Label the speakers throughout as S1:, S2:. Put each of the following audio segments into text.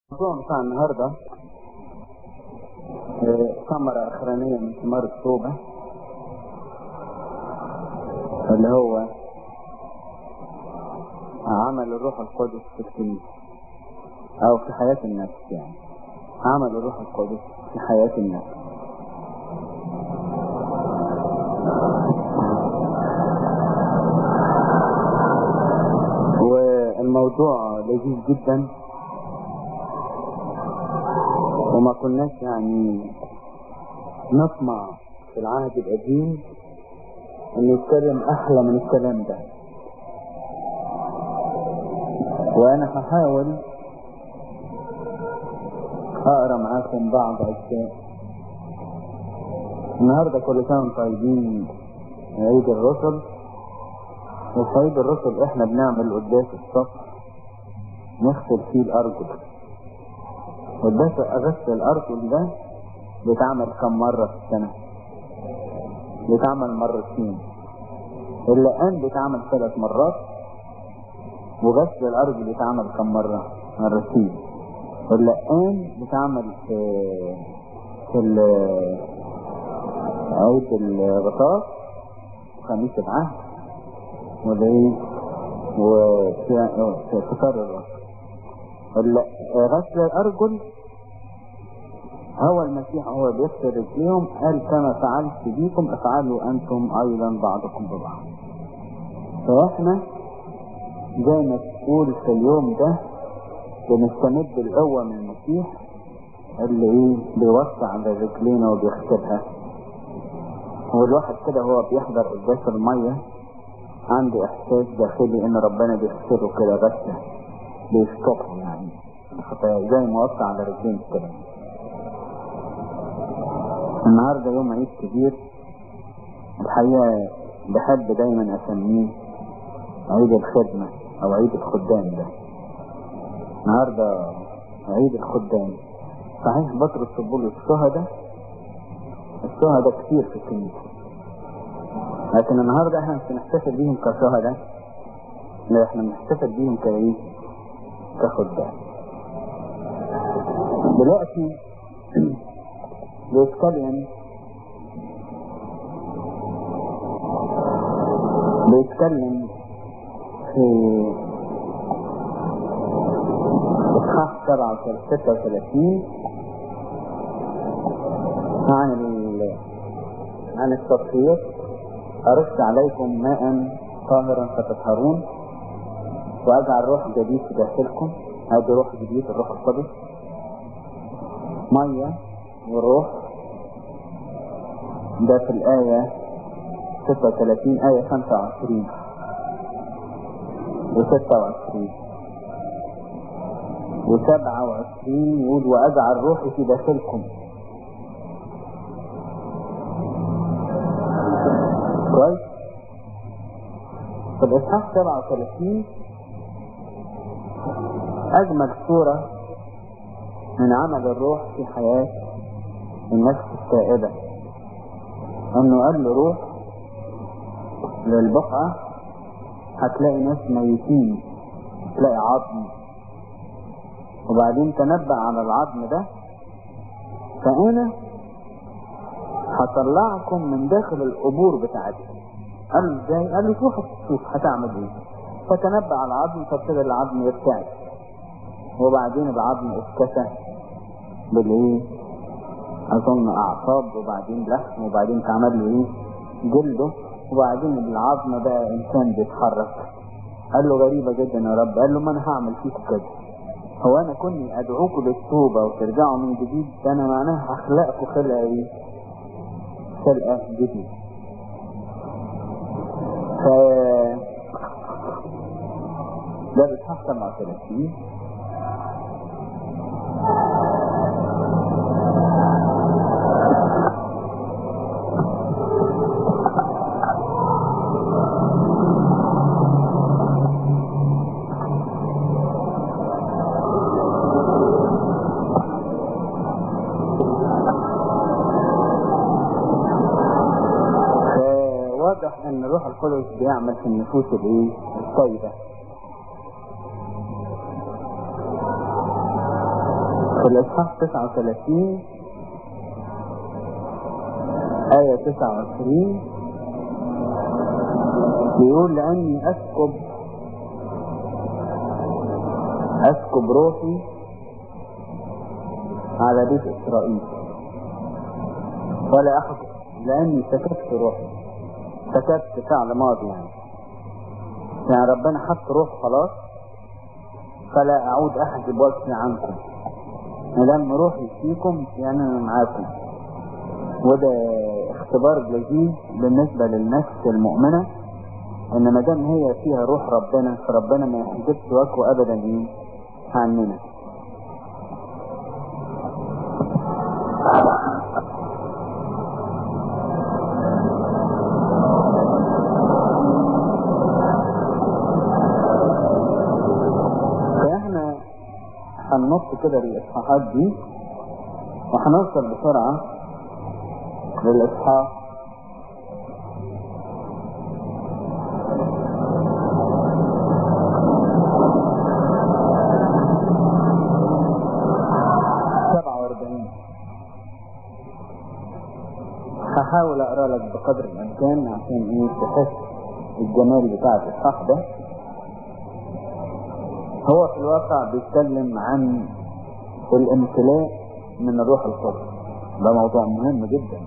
S1: الموضوع بتاع النهاردة ثمرة أخرانية من ثمار التوبة اللي هو عمل الروح القدس في الكنيسة أو في حياة النفس يعني عمل الروح القدس في حياة النفس والموضوع لذيذ جدا وما كناش يعني نطمع في العهد القديم ان يتكلم احلى من الكلام ده وانا هحاول اقرا معاكم بعض اجزاء النهارده كل سنه وانتم طيبين عيد الرسل وفي عيد الرسل احنا بنعمل قداس الصف نغسل فيه الارجل قداس غسل الارجل ده بيتعمل كم مرة في السنة بيتعمل مرتين اللقان بيتعمل ثلاث مرات وغسل الارجل بيتعمل كم مرة مرتين واللقان بيتعمل في في عيد الغطاس خميس العهد والعيد وفي فطار الرسل غسل الارجل هو المسيح هو بيغسل رجليهم قال كما فعلت بيكم افعلوا انتم ايضا بعضكم ببعض فاحنا زي ما تقول في اليوم ده بنستمد القوة من المسيح اللي ايه بيوسع على رجلينا وبيغسلها والواحد كده هو بيحضر قداس المية عنده احساس داخلي ان ربنا بيغسله كده غسله بيشطبها يعني الخطايا زي ما وسع على رجلين كده النهاردة يوم عيد كبير الحقيقة بحب دايما اسميه عيد الخدمة او عيد الخدام ده النهاردة عيد الخدام صحيح بطرس بولس الشهداء الشهداء كتير في الكنيسة لكن النهاردة احنا مش بنحتفل بيهم كشهداء لا احنا بنحتفل بيهم كايه كخدام دلوقتي بيتكلم بيتكلم في اصحاح 36 عن ال... عن التطهير أرش عليكم ماء طاهرا فتطهرون وأجعل روح جديد في داخلكم هذا روح جديد الروح القدس مية والروح ده في الآية 36 آية 25 و 26 و 27 يقول وأجعل روحي في داخلكم كويس في الإصحاح 37 أجمل صورة من عمل الروح في حياة النفس التائبة انه قال له روح للبقعة هتلاقي ناس ميتين هتلاقي عظم وبعدين تنبأ على العظم ده فانا هطلعكم من داخل القبور بتاعتكم قال له ازاي؟ قال له شوف شوف هتعمل ايه فتنبأ على العظم فابتدى العظم يرتعد وبعدين العظم اتكسى بالايه اظن اعصاب وبعدين لحم وبعدين تعمل له ايه جلده وبعدين العظم بقى انسان بيتحرك قال له غريبة جدا يا رب قال له ما انا هعمل فيكم كده هو انا كني ادعوكم للتوبة وترجعوا من جديد ده انا معناها هخلقكم خلقة ايه خلقة جديد ف ده بيتحط 37 واضح ان الروح القدس بيعمل في النفوس الايه الطيبة في الإصحاح 39 آية 29 بيقول لأني أسكب أسكب روحي على بيت إسرائيل ولا أحد لأني سكبت روحي سكبت فعل ماضي يعني يعني ربنا حط روح خلاص فلا أعود أحجب وجهي عنكم لما روحي فيكم يعني أنا معاكم وده اختبار لذيذ بالنسبة للنفس المؤمنة ان ما دام هي فيها روح ربنا فربنا ما يحجبش وجهه ابدا ايه عننا فاحنا هننط كده الاصحاحات دي وهنوصل بسرعة للاصحاح سبعة واربعين هحاول اقرا لك بقدر الامكان عشان ايه تحس الجمال بتاع الاصحاح ده هو في الواقع بيتكلم عن الامتلاء من الروح القدس ده موضوع مهم جدا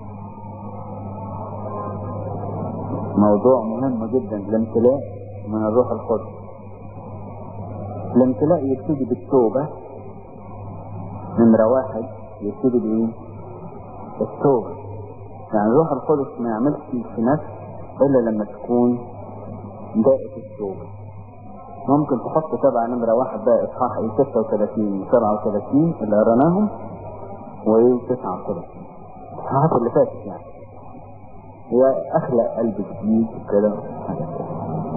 S1: موضوع مهم جدا الامتلاء من الروح القدس الامتلاء يبتدي بالتوبة نمرة واحد يبتدي بايه التوبة يعني الروح القدس ما يعملش في نفس الا لما تكون دائة التوبة ممكن تحط تبع نمرة واحد بقى اصحاح ايه 36 و 37 اللي قرناهم وايه 39 الاصحاحات اللي فاتت يعني هي اخلق قلب جديد وكده حاجات كده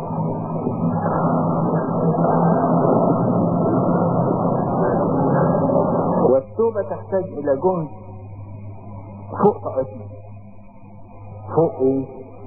S1: والتوبة تحتاج إلى جهد فوق طاقتنا فوق إيه؟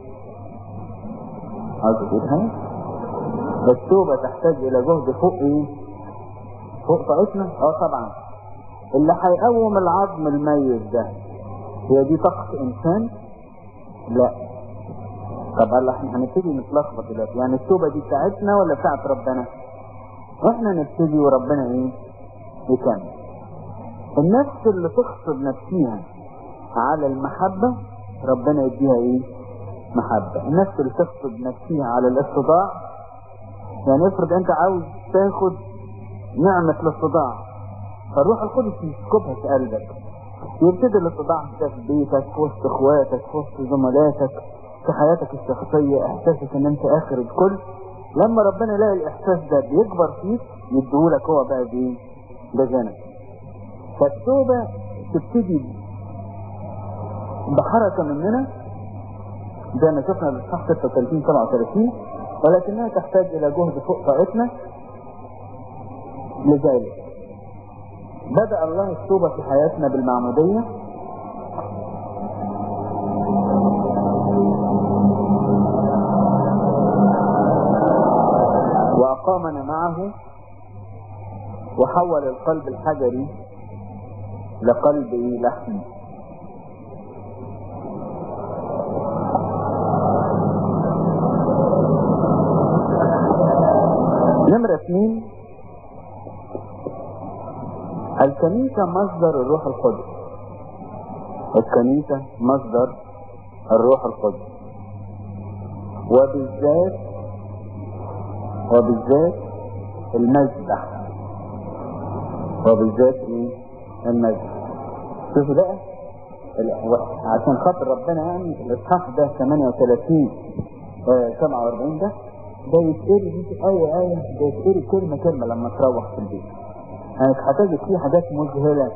S1: عايز تقول حاجة؟ التوبة تحتاج إلى جهد فوق إيه؟ فوق طاقتنا؟ أه طبعا اللي هيقوم العظم الميت ده هي دي طاقة إنسان؟ لا طب هلا احنا هنبتدي نتلخبط دلوقتي يعني التوبة دي بتاعتنا ولا بتاعت ربنا؟ واحنا نبتدي وربنا ايه؟ يكمل النفس اللي تغصب نفسها على المحبة ربنا يديها ايه محبة النفس اللي تغصب نفسها على الاستضاع يعني افرض انت عاوز تاخد نعمة الاستضاع فالروح القدس يسكبها في قلبك يبتدي الاستضاع ده في بيتك في وسط اخواتك في وسط زملاتك في حياتك الشخصية احساسك ان انت اخر الكل لما ربنا يلاقي الاحساس ده بيكبر فيك يديهولك هو بقى بايه بجنب فالتوبة تبتدي بحركة مننا زي ما شفنا في الصح 36 37 ولكنها تحتاج إلى جهد فوق طاقتنا لذلك بدأ الله التوبة في حياتنا بالمعمودية وأقامنا معه وحول القلب الحجري لقلب لحم نمرة اثنين الكنيسة مصدر الروح القدس الكنيسة مصدر الروح القدس وبالذات وبالذات المذبح وبالذات ايه المذبح شوفوا بقى عشان خاطر ربنا يعني الاصحاح ده 38 آه 47 ده ده يتقري دي آية آية ده يتقري كلمة كلمة لما تروح في البيت يعني هتجد فيه حاجات مذهلة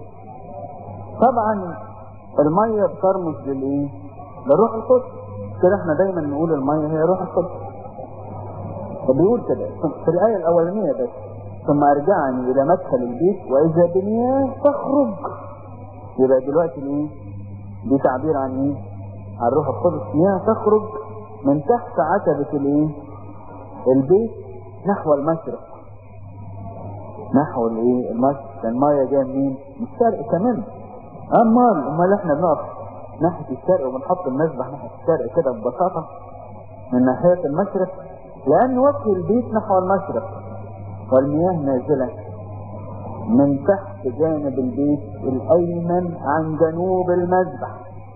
S1: طبعا المية بترمز للايه؟ للروح القدس كده احنا دايما نقول المية هي روح القدس وبيقول كده في الآية الأولانية بس ثم أرجعني إلى مدخل البيت وإذا بمياه تخرج يبقى دلوقتي الايه؟ دي تعبير عن ايه؟ عن الروح القدس مياه تخرج من تحت عتبة الايه؟ البيت نحو المشرق نحو الايه المشرق المية جاية منين؟ من الشرق كمان امال امال احنا بنقف ناحية الشرق وبنحط المذبح ناحية الشرق كده ببساطة من ناحية المشرق لأن وجه البيت نحو المشرق والمياه نازلة من تحت جانب البيت الأيمن عن جنوب المذبح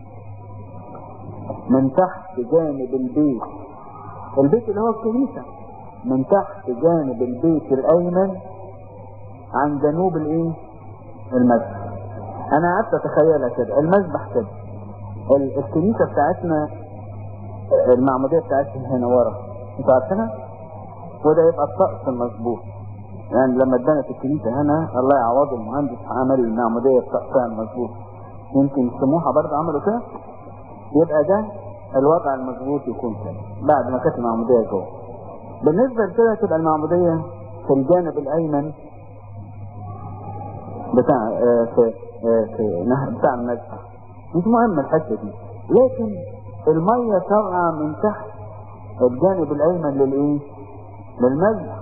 S1: من تحت جانب البيت البيت اللي هو الكنيسة من تحت جانب البيت الأيمن عن جنوب الايه المذبح انا قعدت اتخيلها كده المذبح كده ال- الكنيسة بتاعتنا المعمودية بتاعتنا هنا ورا انتوا عارفينها وده يبقى الطقس المظبوط يعني لما اتبنت الكنيسة هنا الله يعوضه المهندس عمل المعمودية بطقسها المظبوط يمكن سموحة برضه عملوا كده يبقى ده الوضع المظبوط يكون كده بعد ما كانت المعمودية جوه بالنسبة لكده تبقى المعمودية في الجانب الأيمن بتاع آه، في آه، في نهر بتاع المذبح مش مهم الحته دي لكن الميه طالعه من تحت الجانب الايمن للايه؟ للمذبح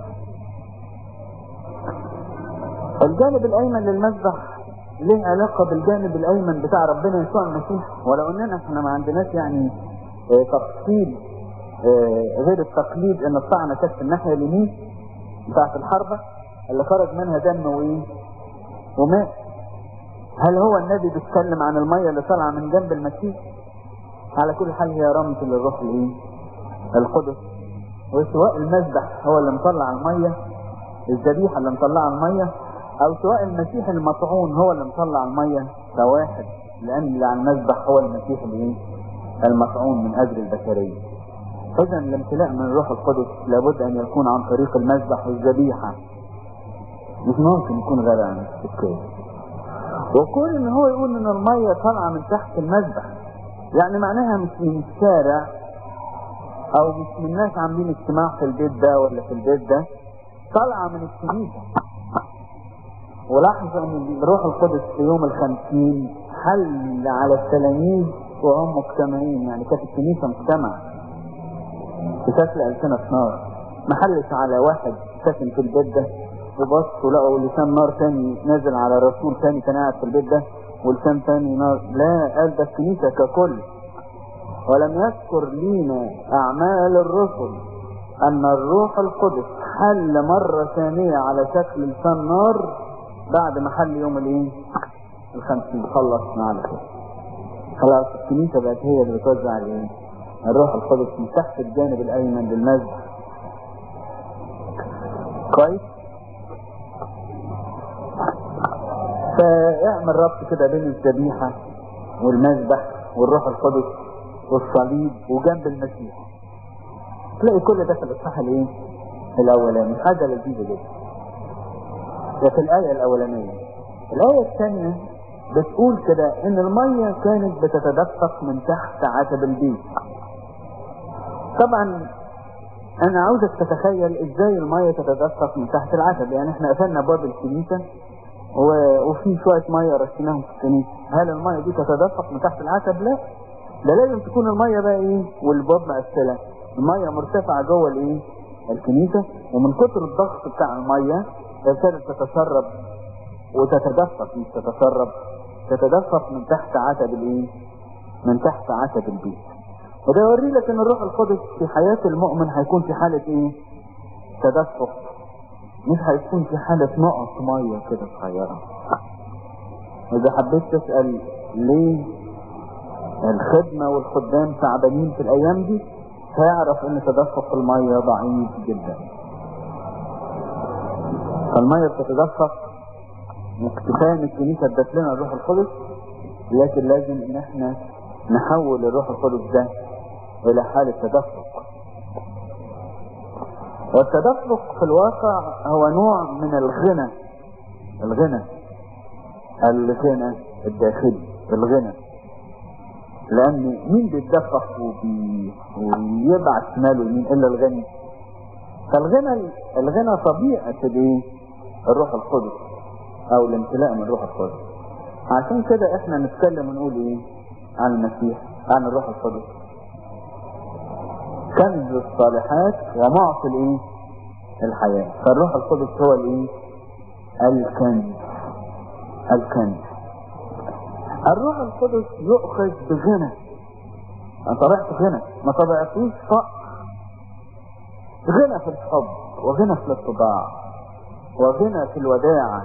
S1: الجانب الايمن للمذبح له علاقة بالجانب الايمن بتاع ربنا يسوع المسيح ولو اننا احنا ما عندناش يعني آه، تفصيل آه، غير التقليد ان الطعنة كانت في الناحية اليمين بتاعت الحربة اللي خرج منها دم وايه؟ وماء هل هو النبي بيتكلم عن المية اللي طالعة من جنب المسيح على كل حال هي رمز للروح الايه القدس وسواء المذبح هو اللي مطلع المية الذبيحة اللي مطلعة المية او سواء المسيح المطعون هو اللي مطلع المية فواحد لان اللي على المذبح هو المسيح الايه المطعون من اجل البشرية اذا الامتلاء من الروح القدس لابد ان يكون عن طريق المذبح والذبيحة مش ممكن يكون غير عن الكيس وكل ان هو يقول ان المية طالعة من تحت المذبح يعني معناها مش من الشارع او مش من ناس عاملين اجتماع في البيت ده ولا في البيت ده طالعة من الكنيسة ولاحظ ان الروح القدس في يوم الخمسين حل على التلاميذ وهم مجتمعين يعني كانت الكنيسة مجتمع في شكل ألسنة نار ما حلش على واحد ساكن في البيت ده وبص ولقوا لسان نار تاني نازل على رسول تاني كان قاعد في البيت ده ولسان تاني نار لا قال ده الكنيسة ككل ولم يذكر لينا أعمال الرسل أن الروح القدس حل مرة ثانية على شكل لسان نار بعد ما حل يوم الايه؟ الخمسين خلصنا على كده خلاص الكنيسة بقت هي اللي بتوزع الايه؟ الروح القدس من تحت الجانب الأيمن للمسجد كويس؟ فاعمل ربط كده بين الذبيحة والمذبح والروح القدس والصليب وجنب المسيح تلاقي كل ده في الاصحاح الايه؟ الاولاني حاجه لذيذه جدا ده في الايه الاولانيه الايه الثانيه بتقول كده ان الميه كانت بتتدفق من تحت عتب البيت طبعا انا عاوزك تتخيل ازاي الميه تتدفق من تحت العتب يعني احنا قفلنا باب الكنيسه و- وفي شويه ميه رشيناهم في الكنيسه هل الميه دي تتدفق من تحت العتب لا ده لازم تكون الميه بقى ايه والباب مقفله الميه مرتفعه جوه الايه الكنيسه ومن كتر الضغط بتاع الميه ابتدت تتسرب وتتدفق مش تتسرب تتدفق من تحت عتب الايه من تحت عتب البيت وده يوري لك ان الروح القدس في حياه المؤمن هيكون في حاله ايه تدفق مش هيكون في حالة نقط مية كده صغيرة إذا حبيت تسأل ليه الخدمة والخدام تعبانين في الأيام دي هيعرف إن تدفق المية ضعيف جدا فالمية بتتدفق كفاية إن الكنيسة ادت لنا الروح القدس لكن لازم إن إحنا نحول الروح القدس ده إلى حالة تدفق والتدفق في الواقع هو نوع من الغنى الغنى الغنى الداخلي الغنى لان مين بيتدفق وبي... ويبعت ماله يمين الا الغني فالغنى الغنى طبيعة الايه الروح القدس او الامتلاء من الروح القدس عشان كده احنا نتكلم ونقول ايه عن المسيح عن الروح القدس كنز الصالحات ومعطي الايه الحياة فالروح القدس هو الايه الكنز الكنز الروح القدس يؤخذ بغنى ما طبيعته غنى ما طبيعتوش فقر غنى في الحب وغنى في الاتباع وغنى في الوداعة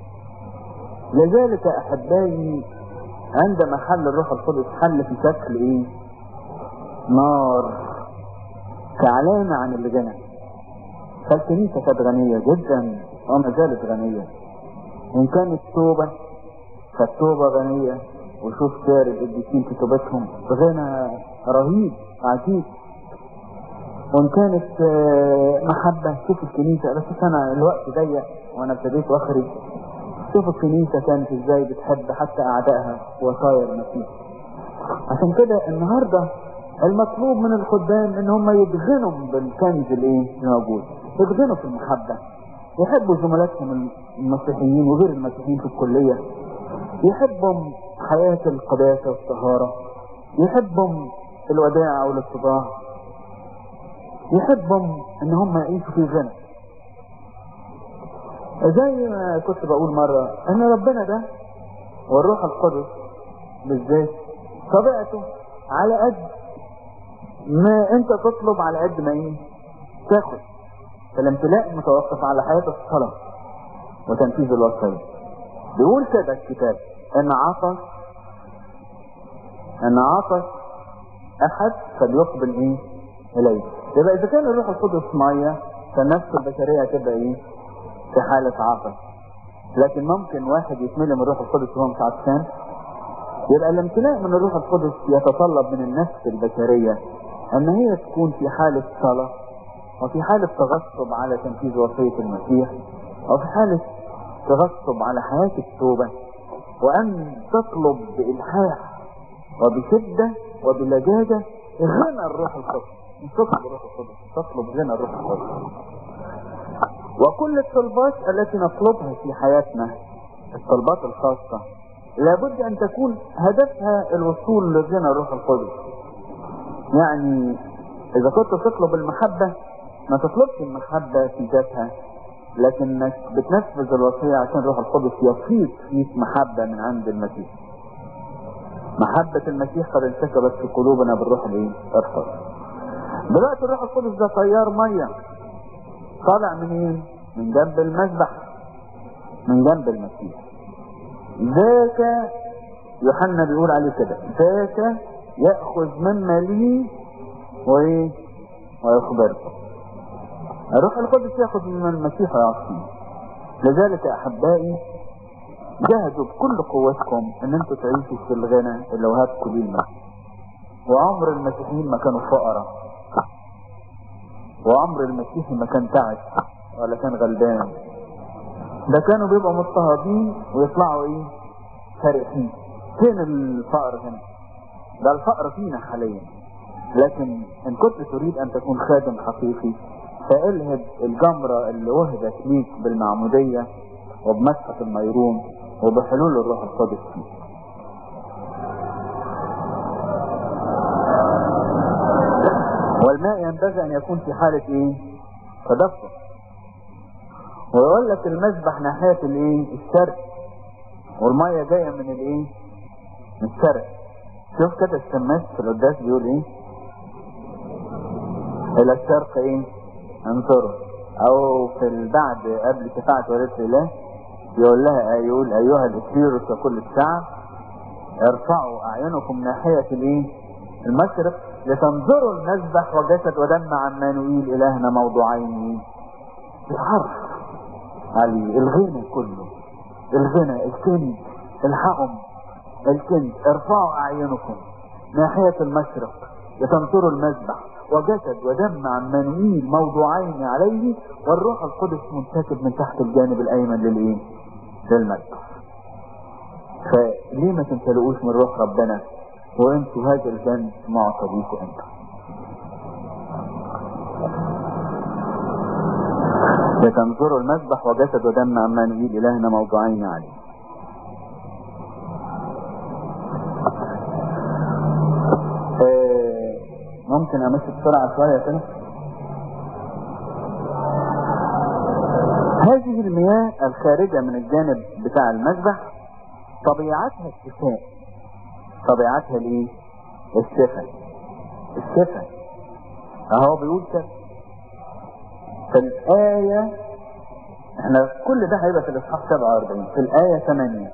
S1: لذلك احبائي عندما حل الروح القدس حل في شكل ايه نار كعلامة عن الغنى فالكنيسة كانت غنية جدا وما زالت غنية ان كانت توبة فالتوبة غنية وشوف سير القديسين في توبتهم غنى رهيب عجيب وان كانت محبة شوف الكنيسة بس انا الوقت ضيق وانا ابتديت واخرج شوف الكنيسة كانت ازاي بتحب حتى اعدائها وصايا المسيح عشان كده النهاردة المطلوب من الخدام ان هم يدغنوا بالكنز الايه الموجود يدغنوا في المحبة يحبوا زملاتهم المسيحيين وغير المسيحيين في الكلية يحبهم حياة القداسة والطهارة يحبهم الوداعة والاتباع يحبهم ان هم يعيشوا في غنى زي ما كنت بقول مرة ان ربنا ده والروح القدس بالذات طبيعته على قد ما انت تطلب على قد ما ايه تاخد فالامتلاء متوقف على حياة الصلاة وتنفيذ الوصية بيقول كده الكتاب ان عطش ان عطش احد فليقبل ايه اليه يبقى اذا كان الروح القدس ميه فالنفس البشريه هتبقى ايه في حاله عطش لكن ممكن واحد يتملي من الروح القدس وهو مش عطشان يبقى الامتلاء من الروح القدس يتطلب من النفس البشريه ان هي تكون في حاله صلاه وفي حاله تغصب على تنفيذ وصيه المسيح وفي حاله تغصب على حياه التوبه وان تطلب بالحاح وبشده وبلجاجه غنى الروح القدس مش تطلب الروح القدس تطلب غنى الروح القدس وكل الطلبات التي نطلبها في حياتنا الطلبات الخاصة لابد ان تكون هدفها الوصول لغنى الروح القدس يعني اذا كنت تطلب المحبة ما تطلبش المحبة في ذاتها لكنك بتنفذ الوصية عشان الروح القدس يفيض فيك محبة من عند المسيح محبة المسيح قد انسكبت في قلوبنا بالروح الايه؟ القدس دلوقتي الروح القدس ده طيار ميه طالع منين؟ من جنب المذبح من جنب المسيح ذاك يوحنا بيقول عليه كده ذاك يأخذ مما لي وايه ويخبركم الروح القدس يأخذ من المسيح ويعصيه لذلك يا احبائي جاهدوا بكل قوتكم ان انتوا تعيشوا في الغنى اللي وهبكم ليه المسيح وعمر المسيحيين ما كانوا فقراء وعمر المسيحي ما كان تعب ولا كان غلبان ده كانوا بيبقوا مضطهدين ويطلعوا ايه فرحين فين الفقر هنا ده الفقر فينا حاليا لكن ان كنت تريد ان تكون خادم حقيقي فالهب الجمرة اللي وهبت ليك بالمعمودية وبمسحة الميرون وبحلول الروح القدس فيك والماء ينبغي ان يكون في حالة ايه تدفق ويقول لك المسبح ناحية الايه الشرق والمية جاية من الايه من الشرق شوف كده الشماس في القداس بيقول ايه الى الشرق ايه انظروا او في البعد قبل شفاعة ولادة الله يقول لها يقول ايها الاسيرس وكل الشعب ارفعوا اعينكم ناحية الايه المشرق لتنظروا المذبح وجسد ودم عمانوئيل الهنا موضوعين الحرف علي الغنى كله الغنى الكنز الحقم الكنز ارفعوا اعينكم ناحية المشرق لتنظروا المذبح وجسد ودم عمانوئيل موضوعين عليه والروح القدس منتكب من تحت الجانب الايمن للايه للمذبح فليه ما تمتلئوش من روح ربنا وانتوا هذا الجنب معطى ليكوا انتوا لتنظروا المذبح وجسد ودم عمانوئيل الهنا موضوعين عليه آه ممكن امشي بسرعة شوية كده هذه المياه الخارجة من الجانب بتاع المذبح طبيعتها الشفاء طبيعتها الايه الشفاء الشفاء اهو بيقول كده في الآية احنا كل ده هيبقى في الإصحاح 47 في الآية 8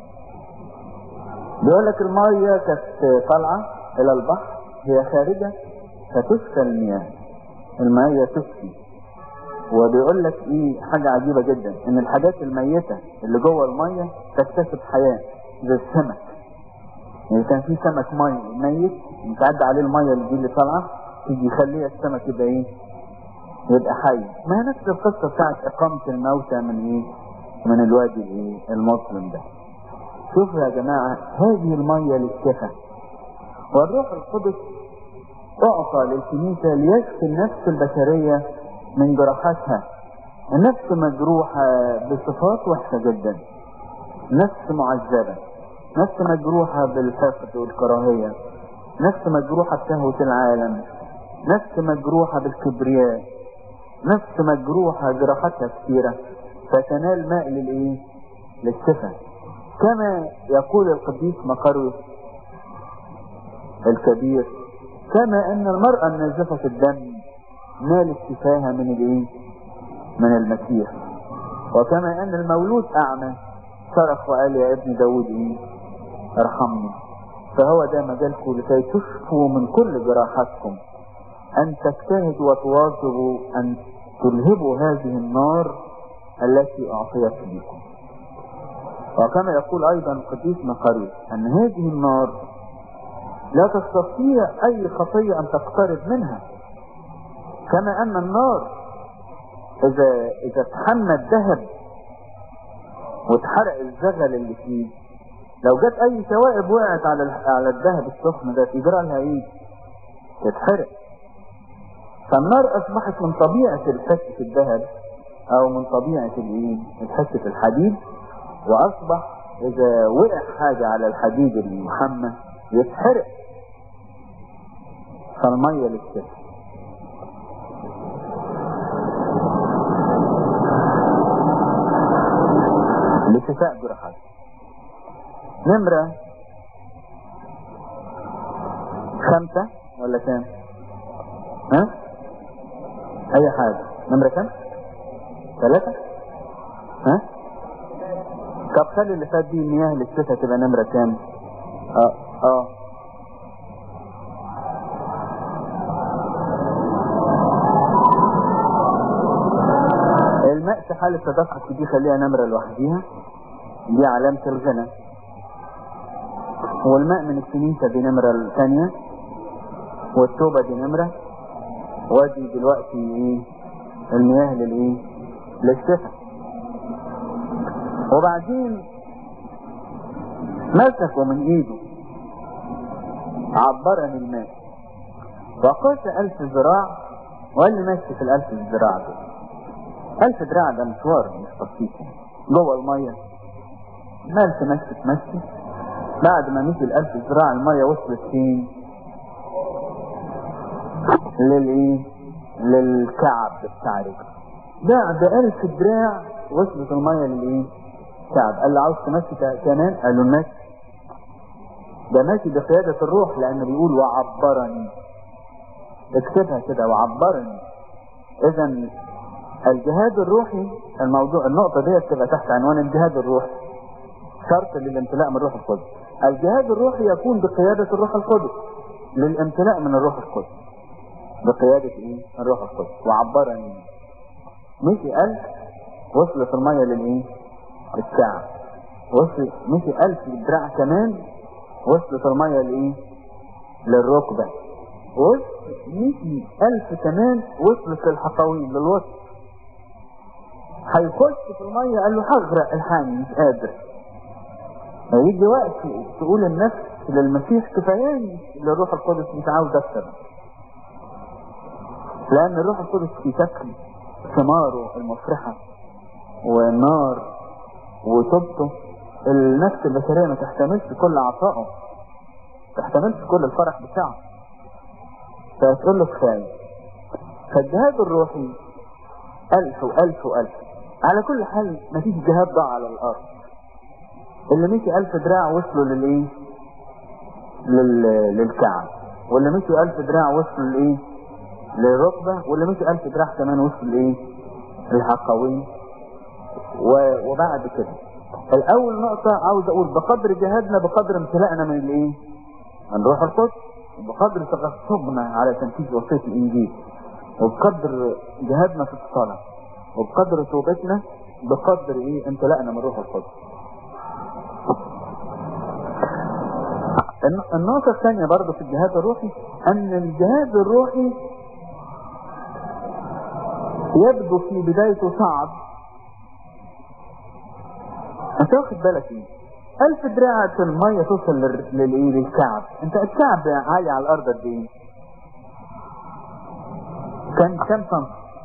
S1: بيقول لك المية كانت طالعة إلى البحر هي خارجة فتشفى المياه المية تشفي وبيقول لك ايه حاجة عجيبة جدا ان الحاجات الميتة اللي جوه المية تكتسب حياة زي السمك يعني كان في سمك مي ميت متعدى عليه المية اللي دي اللي طالعة تيجي يخليه السمك يبقى ايه يبقى حي ما هي نفس القصة بتاعت اقامة الموتى من ايه من الوادي الايه المظلم ده شوفوا يا جماعة هذه المية للشفاء والروح القدس اعطى للكنيسة ليشفي النفس البشرية من جراحاتها النفس مجروحة بصفات وحشة جدا نفس معذبة نفس مجروحة بالحقد والكراهية نفس مجروحة بشهوة العالم نفس مجروحة بالكبرياء نفس مجروحة جراحاتها كثيرة فتنال ماء للايه للشفاء كما يقول القديس مقروس الكبير كما ان المرأة النازفة الدم نالت شفاها من الايه من المسيح وكما ان المولود اعمى صرخ وقال يا ابن داود ايه ارحمني فهو ده مجالكم لكي تشفوا من كل جراحاتكم ان تجتهدوا وتواظبوا ان تلهبوا هذه النار التي اعطيت لكم وكما يقول ايضا القديس مقاريس ان هذه النار لا تستطيع اي خطية ان تقترب منها كما ان النار اذا اذا اتحمى الذهب واتحرق الزغل اللي فيه لو جت اي شوائب وقعت على على الذهب السخن ده تجرى لها ايه تتحرق فالنار اصبحت من طبيعة الحس في الذهب او من طبيعة الايه الحس في الحديد واصبح اذا وقع حاجة على الحديد المحمى يتحرق فالمية للشفاء لشفاء جرحات نمرة خمسة ولا كام ها اي حاجة نمرة كام ثلاثة ها طب خلي اللي فات دي المياه للشفاء تبقى نمرة كام اه اه الماء في حالة تدفق دي خليها نمرة لوحديها دي علامة الغنى والماء من الكنيسة دي نمرة الثانية والتوبة دي نمرة وادي دلوقتي ايه المياه للايه للشفاء وبعدين مسكوا من ايده عبرني الماء وقاس الف ذراع وقال لي ماشي في الالف ذراع دول ألف دراع ده مشوار مش بسيط جوه المية مال تمشي تمشي بعد ما مشي الألف ذراع المية وصلت فين للإيه للكعب بتاع رجله بعد ألف دراع وصلت المية للإيه كعب قال له عاوز تمشي كمان قال له ماشي ده ماشي بقيادة الروح لأنه بيقول وعبرني اكتبها كده وعبرني إذا الجهاد الروحي الموضوع النقطة دي تبقى تحت عنوان الجهاد الروحي شرط للامتلاء من الروح القدس الجهاد الروحي يكون بقيادة الروح القدس للامتلاء من الروح القدس بقيادة ايه الروح القدس وعبرني مشي ألف وصلت المية للايه للكعب وصل مشي ألف دراع كمان وصلت المية لايه للركبة وصل مشي ألف كمان وصلت للحقوين للوسط هيخش في المية قال له هغرق الحاني مش قادر هيجي وقت تقول النفس للمسيح كفاياني للروح القدس مش عاوز اكتر لان الروح القدس في شكل ثماره المفرحة والنار وتوبته النفس البشرية ما تحتملش كل عطائه تحتملش كل الفرح بتاعه فتقول له كفاية فالجهاد الروحي ألف وألف وألف على كل حال مفيش جهاد ضاع على الارض اللي مشي ألف دراع وصلوا للايه لل... للكعب واللي مشي ألف دراع وصلوا لايه للركبة واللي مشي ألف دراع كمان وصلوا لايه للحقوين و... وبعد كده الاول نقطة عاوز اقول بقدر جهادنا بقدر امتلائنا من الايه من روح القدس بقدر تغصبنا على تنفيذ وصية الانجيل وبقدر جهادنا في الصلاة وبقدر توبتنا بقدر ايه امتلائنا من روح القدس النقطة الثانية برضه في الجهاد الروحي ان الجهاد الروحي يبدو في بدايته صعب انت واخد بالك ايه ألف دراع في المية توصل للإيه للكعب انت الكعب عالي على الأرض قد ايه كان كام سم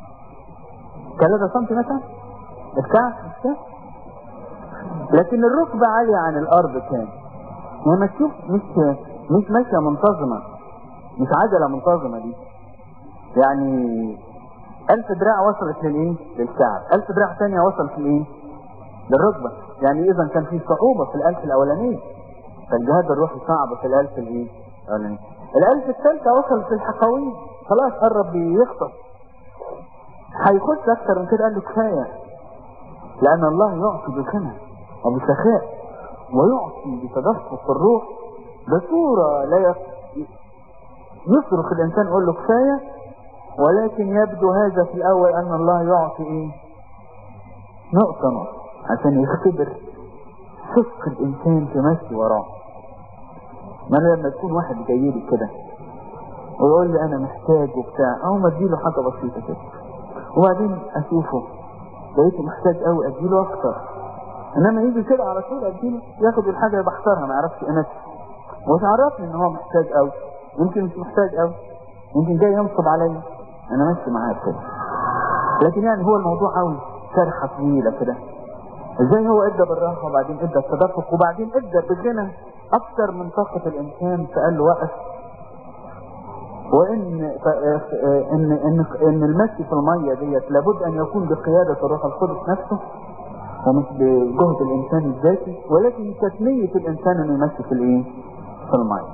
S1: 3 سم مثلا الكعب مش كده لكن الركبة عالية عن الأرض كام يعني ما تشوف مش مش ماشية منتظمة مش عجلة منتظمة دي يعني ألف دراع وصلت للإيه للكعب ألف دراع ثانية وصلت للإيه للركبة يعني اذا كان في صعوبة في الالف الاولانية فالجهاد الروحي صعب في الالف الايه الاولانية الالف الثالثة وصل في الحقوين خلاص قرب يخطف هيخش اكتر من كده قال له كفاية لان الله يعطي بسنة وبسخاء ويعطي بتدفق الروح بصورة لا يصرخ الانسان يقول له كفاية ولكن يبدو هذا في الاول ان الله يعطي ايه نقطة نقطة عشان يختبر صدق الانسان في مشي وراه ما انا لما تكون واحد جاي لي كده ويقول لي انا محتاج وبتاع او ما اديله حاجه بسيطه كده وبعدين اشوفه لقيته محتاج قوي اديله اكتر انما يجي كده على طول اديله ياخد الحاجه بختارها ما يعرفش قيمتها ومش عرفني ان هو محتاج قوي يمكن مش محتاج قوي يمكن جاي ينصب عليا انا ماشي معاه كده لكن يعني هو الموضوع عاوز شرحه طويله كده ازاي هو ادى بالراحة وبعدين ادى التدفق وبعدين ادى بالغنى اكتر من طاقة الانسان فقال له وقف وان ان ان ان المشي في المية ديت لابد ان يكون بقيادة الروح القدس نفسه ومش بجهد الانسان الذاتي ولكن تسمية الانسان انه يمشي في الايه في المية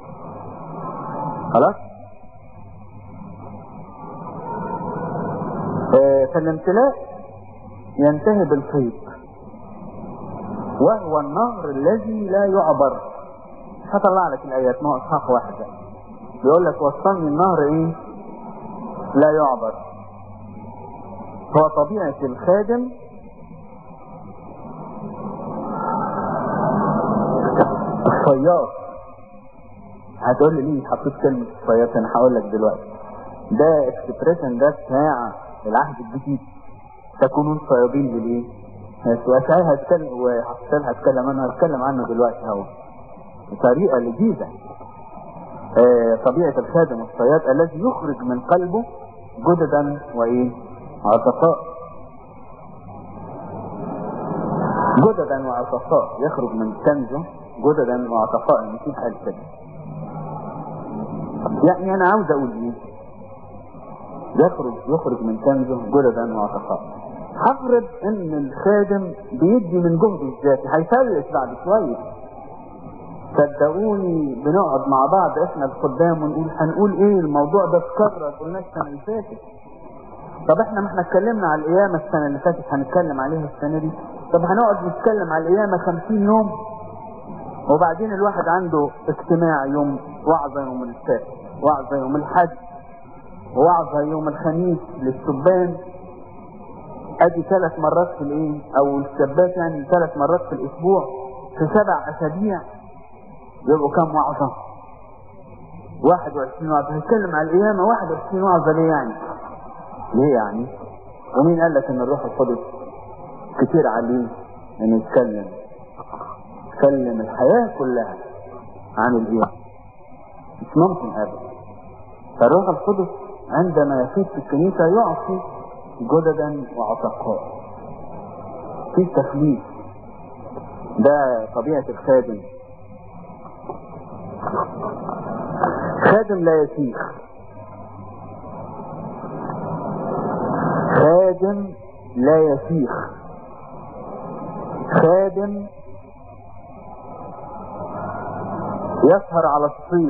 S1: خلاص فالامتلاء ينتهي بالفيض وهو النهر الذي لا يعبر هطلع لك الايات نوع اصحاح واحده بيقول لك وصلني النهر ايه لا يعبر هو طبيعة الخادم الصياد هتقول لي ليه حطيت كلمة الصياد انا هقول لك دلوقتي ده اكسبريشن ده بتاع العهد الجديد تكونون صيادين بالايه واشعيا هتكلم وحسن هتكلم عنه هتكلم عنه دلوقتي اهو بطريقة لذيذة آه طبيعة الخادم الصياد الذي يخرج من قلبه جددا وايه عطفاء جددا وعطفاء يخرج من كنزه جددا وعطفاء المسيح قال كده يعني انا عاوز اقول ايه يخرج يخرج من كنزه جددا وعطفاء هفرض ان الخادم بيدي من جهده الذاتي هيفلس بعد شويه صدقوني بنقعد مع بعض احنا الخدام ونقول هنقول ايه الموضوع ده اتكرر قلنا السنه اللي فاتت طب احنا ما احنا اتكلمنا على القيامه السنه اللي فاتت هنتكلم عليها السنه دي طب هنقعد نتكلم على القيامه 50 يوم وبعدين الواحد عنده اجتماع يوم وعظه يوم السبت وعظه يوم الحج ووعظه يوم الخميس للشبان ادي ثلاث مرات في الايه او الشابات يعني ثلاث مرات في الاسبوع في سبع اسابيع يبقوا كام وعظة 21 وعظة هيتكلم على القيامة 21 وعظة ليه يعني ليه يعني ومين قال لك ان الروح القدس كتير عليه انه يتكلم يتكلم الحياة كلها عن القيامة مش ممكن ابدا فالروح القدس عندما يفيد في الكنيسة يعطي جددا وعتقاء في تخليف ده طبيعة الخادم خادم لا يسيخ خادم لا يسيخ خادم يسهر على الصيد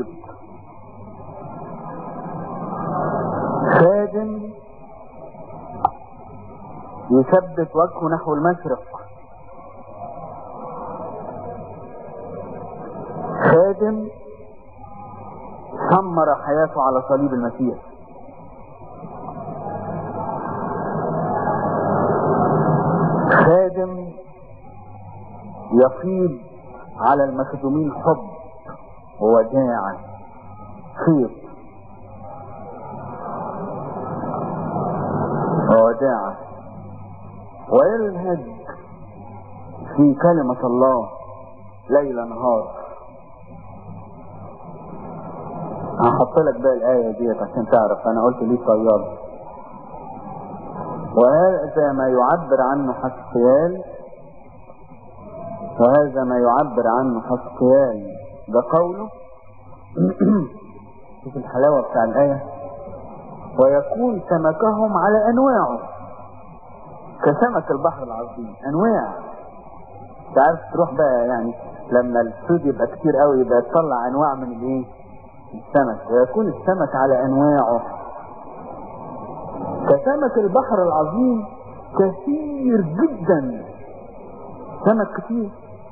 S1: خادم يثبت وجهه نحو المشرق خادم ثمر حياته على صليب المسيح خادم يفيض على المخدومين حب ووداعة خير ووداعة ويلهج في كلمة الله ليل نهار هحط لك بقى الآية ديت عشان تعرف أنا قلت ليه طيار وهذا ما يعبر عنه حسقيال وهذا ما يعبر عنه حسقيال ده قوله شوف الحلاوة بتاع الآية ويكون سمكهم على أنواعه كسمك البحر العظيم أنواع انت عارف تروح بقى يعني لما الصيد يبقى كتير قوي يبقى تطلع أنواع من الإيه؟ السمك ويكون السمك على أنواعه كسمك البحر العظيم كثير جدا سمك كتير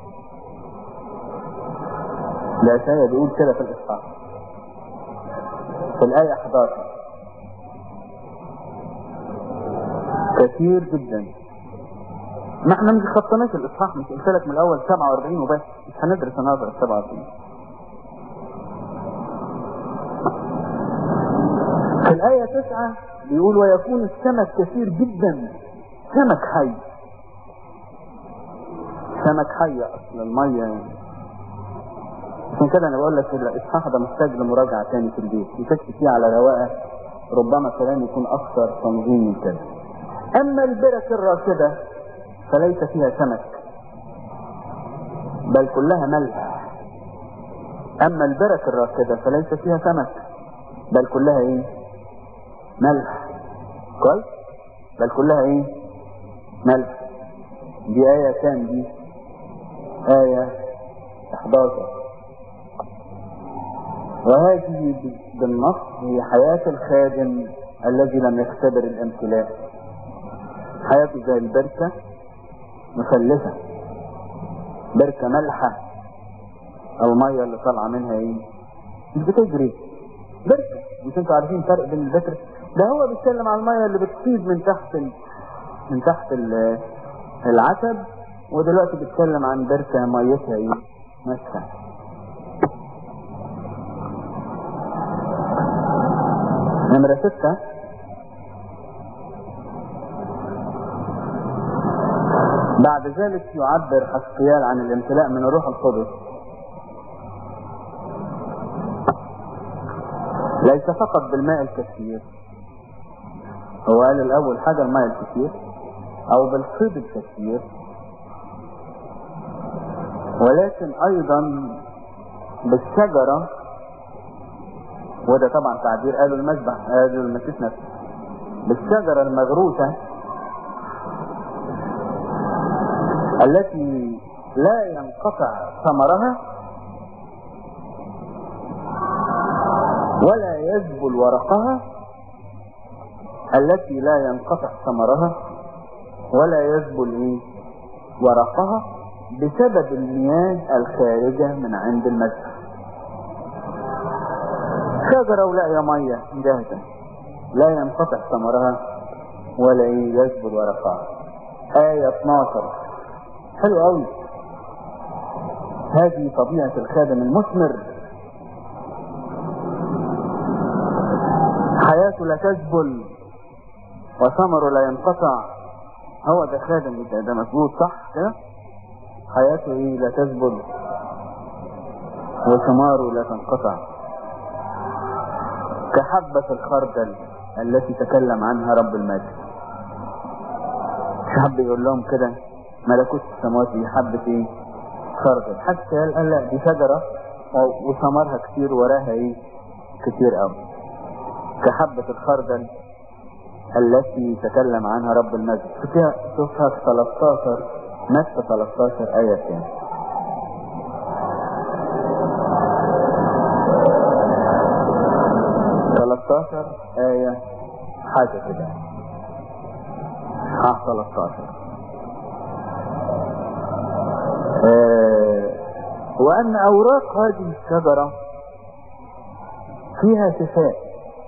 S1: العشاية بيقول كده في الإصحاح في الآية 11 كثير جدا ما احنا مش خطناش الإصحاح مش قلت لك من الأول 47 وبس مش هندرس النهارده 47 في الآية 9 بيقول ويكون السمك كثير جدا سمك حي سمك حي اصل المية يعني. عشان كده انا بقول لك الاصحاح ده محتاج لمراجعة تاني في البيت وتكتب فيه على رواقة ربما كلام يكون اكثر تنظيم من كده اما البرك الراكدة فليس فيها سمك بل كلها ملح اما البرك الراكدة فليس فيها سمك بل كلها ايه ملح كويس بل كلها ايه ملح دي آية كام دي آية 11 وهذه بالنص هي حياة الخادم الذي لم يختبر الامتلاء حياته زي البركة مثلثة بركة ملحة المية اللي طالعة منها ايه مش بتجري بركة مش انتوا عارفين فرق بين البكر ده هو بيتكلم على المية اللي بتفيض من تحت ال... من تحت ال... العتب ودلوقتي بيتكلم عن بركة ميتها ايه ماسكة نمرة ستة بعد ذلك يعبر حسقيال عن الامتلاء من الروح القدس ليس فقط بالماء الكثير هو قال الاول حاجة الماء الكثير او بالصيد الكثير ولكن ايضا بالشجرة وده طبعا تعبير قالوا المذبح قالوا المسيح نفسه بالشجرة المغروسة التي لا ينقطع ثمرها ولا يذبل ورقها التي لا ينقطع ثمرها ولا يذبل ايه ورقها بسبب المياه الخارجة من عند المسجد شجرة ولاقية مية جاهزة لا ينقطع ثمرها ولا ايه يذبل ورقها آية 12 حلو قوي هذه طبيعة الخادم المثمر حياته لا تذبل وثمره لا ينقطع هو ده خادم ده, ده مظبوط صح كده حياته ايه لا تذبل وثماره لا تنقطع كحبة الخردل التي تكلم عنها رب المجد حب يقول لهم كده ملكوت السماوات دي حبة ايه خردل حتى قال لا دي شجرة وثمرها كتير وراها ايه كتير قوي كحبة الخردل التي تكلم عنها رب المجد شوفها شوفها في 13 متى 13 آية كام تلتاشر آية حاجة كده ها 13 آه وأن أوراق هذه الشجرة فيها شفاء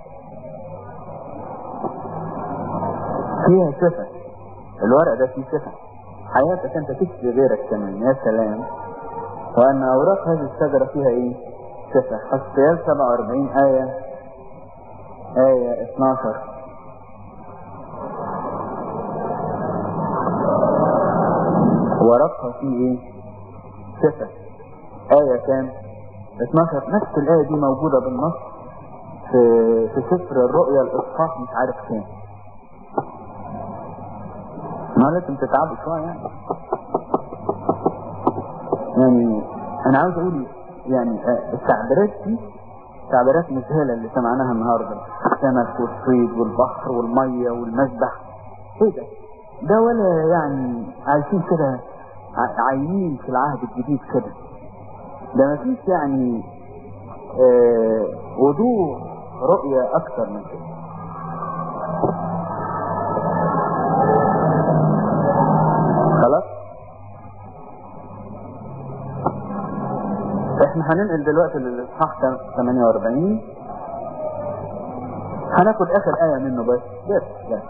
S1: فيها شفاء الورق ده فيه شفاء حياتك انت تشفي غيرك كمان يا سلام وان اوراق هذه الشجرة فيها ايه شفاء حسيال 47 آية آية 12 ورقها فيه ايه شفاء آية كام 12 نفس الآية دي موجودة بالنص في في سفر الرؤيا الإصحاح مش عارف كام ما لازم تتعبوا شوية يعني يعني أنا عاوز أقول يعني التعبيرات دي تعبيرات مذهلة اللي سمعناها النهاردة السمك والصيد والبحر والمية والمسبح ايه ده ده ولا يعني عايشين كده عايمين في العهد الجديد كده ده مفيش يعني آه وضوح رؤية أكثر من كده خلاص احنا هننقل دلوقتي للإصحاح 48 هناخد آخر آية منه بس بس بس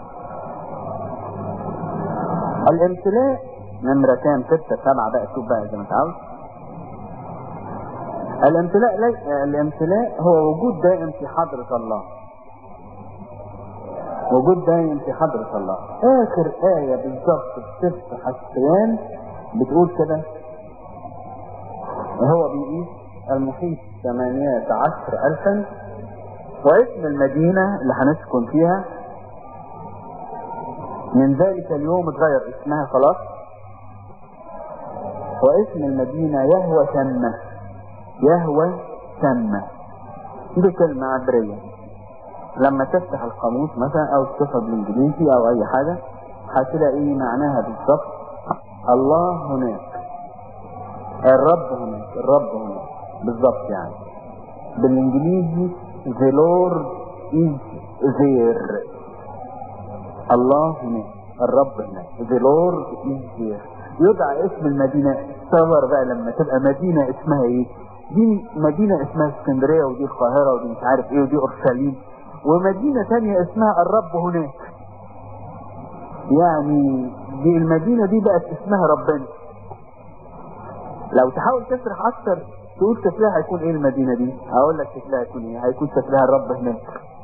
S1: الامتلاء نمرة كام ستة سبعة بقى شوف بقى زي ما انت عاوز الامتلاء لي... الامتلاء هو وجود دائم في حضرة الله وجود دائم في حضرة الله اخر آية بالظبط في سفر حسيان بتقول كده وهو بيقيس المحيط ثمانية عشر ألفا واسم المدينة اللي هنسكن فيها من ذلك اليوم اتغير اسمها خلاص واسم المدينة يهوى شمة يهوى شمة دي كلمة عبرية لما تفتح القاموس مثلا او تشوفها بالانجليزي او اي حاجة هتلاقي معناها بالظبط الله هناك الرب هناك الرب هناك بالظبط يعني بالانجليزي the Lord is there الله هناك الرب هناك the Lord is there يدعى اسم المدينة تصور بقى لما تبقى مدينة اسمها ايه دي مدينة اسمها اسكندرية ودي القاهرة ودي مش عارف ايه ودي اورشليم ومدينة تانية اسمها الرب هناك يعني دي المدينة دي بقت اسمها ربنا لو تحاول تشرح اكتر تقول شكلها هيكون ايه المدينة دي اقول لك شكلها هيكون ايه هيكون شكلها الرب هناك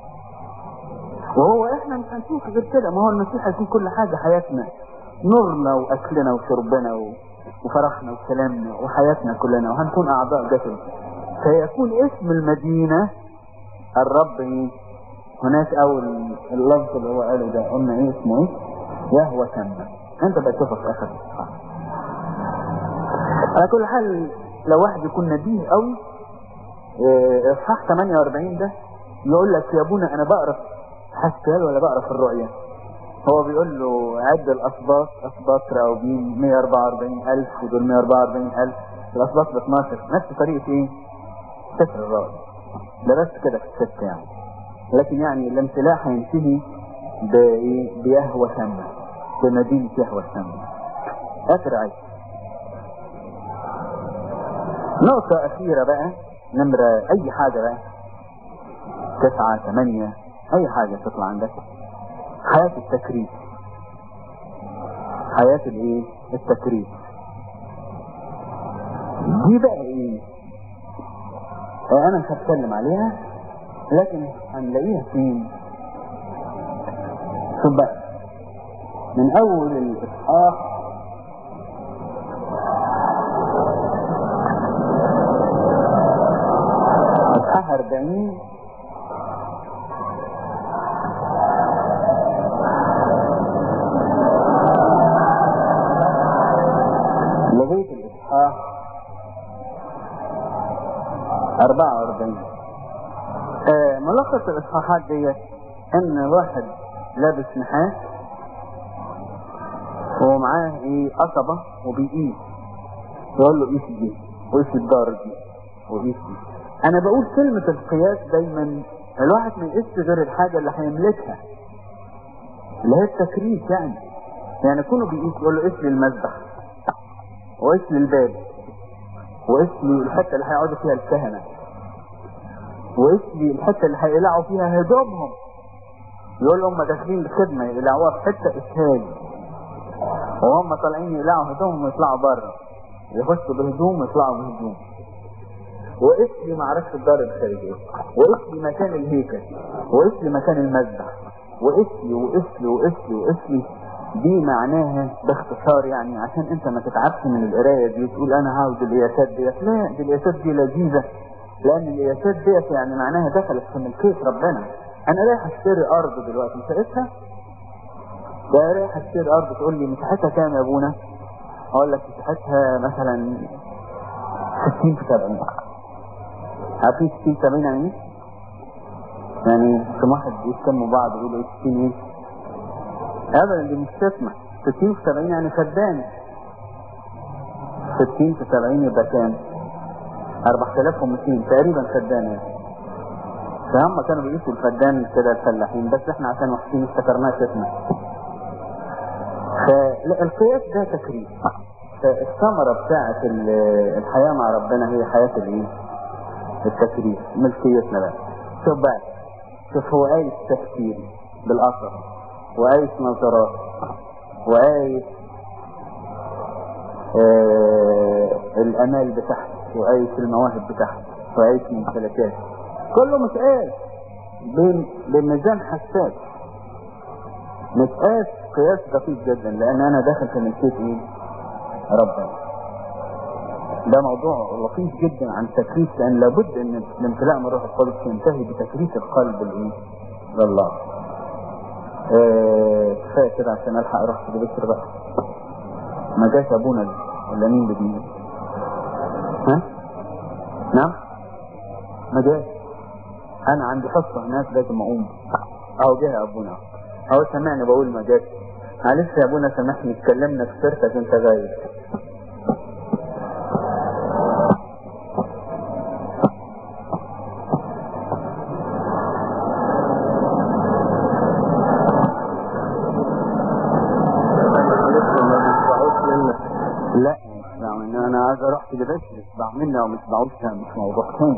S1: وهو احنا مش هنشوف غير كده ما هو المسيح هيكون كل حاجة حياتنا نورنا واكلنا وشربنا و... وفرحنا وسلامنا وحياتنا كلنا وهنكون اعضاء جسد فيكون اسم المدينة الرب ايه هناك اول اللفظ اللي هو قاله ده قلنا ايه اسمه ايه يهوى سمى انت بقى تشوفه في اخر الاصحاح على كل حال لو واحد يكون نبيه قوي اه اصحاح 48 ده يقول لك يا ابونا انا بقرا حسكال ولا بقرا في الرؤيا هو بيقول له عد الاسباط اسباط راوبين 144 الف ودول 144 الف الاسباط ب 12 نفس طريقه ايه سفر الرؤيا ده بس كده في السكه يعني لكن يعني الامتلاء هينتهي بايه بيهوى سمة بمدينة يهوى سمة اخر عيش نقطة اخيرة بقى نمرة اي حاجة بقى تسعة ثمانية اي حاجة تطلع عندك حياة التكريس حياة الايه التكريس دي بقى ايه انا مش هتكلم عليها لكن هنلاقيها فين شوف بقى من اول الاصحاح اصحاح 40 لغايه الاصحاح 44 آه ملخص الاصحاحات ديت ان واحد لابس نحاس ومعاه ايه قصبة وبيقيس يقول له قيس دي وقيس الدار دي وقيس دي انا بقول كلمة القياس دايما الواحد ما يقيسش غير الحاجة اللي هيملكها اللي هي التكريس يعني يعني كونه بيقيس يقول له قيس لي المذبح وقيس لي الباب وقيس لي الحتة اللي هيقعدوا فيها الكهنة وقيس لي الحتة اللي هيقلعوا فيها هدومهم يقول هم داخلين الخدمة يقلعوها في حتة اسهال وهم طالعين يقلعوا هدومهم ويطلعوا بره يخشوا بهدوم ويطلعوا بهدوم وقف لي معرفة الدار الخارجية وقف لي مكان الهيكل وقف لي مكان المذبح وقف لي وقف لي وقف لي وقف لي دي معناها باختصار يعني عشان انت ما تتعبش من القراية دي تقول انا عاوز القياسات ديت لا دي القياسات دي لذيذة لان القياسات ديت يعني معناها دخلت في ملكية ربنا انا رايح اشتري ارض دلوقتي مساحتها ده رايح اشتري ارض تقول لي مساحتها كام يا ابونا اقول لك مساحتها مثلا 60 في 70 عارفين 60 70 يعني ايه؟ يعني كم واحد يتكلموا بعض يقولوا ايه 60 ايه؟ ابدا دي مش تسمع 60 في 70 يعني فدان 60 في 70 يبقى كام؟ 4200 تقريبا فدان يعني فهم كانوا بيقيسوا الفدان كده الفلاحين بس احنا عشان وحشين افتكرناش اسمه فالقياس ده تكريم فالثمرة بتاعة الحياة مع ربنا هي حياة الايه؟ التكريم ملكيتنا بقى شوف بقى شوف هو آية تفكير بالأثر وآية نظرات وآية آه الأمال بتاعته وآية المواهب بتاعته وآية الممتلكات كله متقاس بميزان حساس متقاس قياس دقيق جدا لان انا داخل في ملكية ايه ربنا ده موضوع لطيف جدا عن تكريس لان لابد ان الامتلاء من الروح القدس ينتهي بتكريس القلب الايه لله اه كفايه كده عشان الحق اروح في بكر بقى ما جاش ابونا ولا مين اللي بيه ها نعم ما جاش انا عندي حصة هناك لازم اقوم اهو جه ابونا اهو سمعني بقول ما جاش معلش يا ابونا سامحني اتكلمنا في سيرتك انت غايب لا يعني انا عايز اروح كده بس يسمع مني او مش معقولش مش موضوع تاني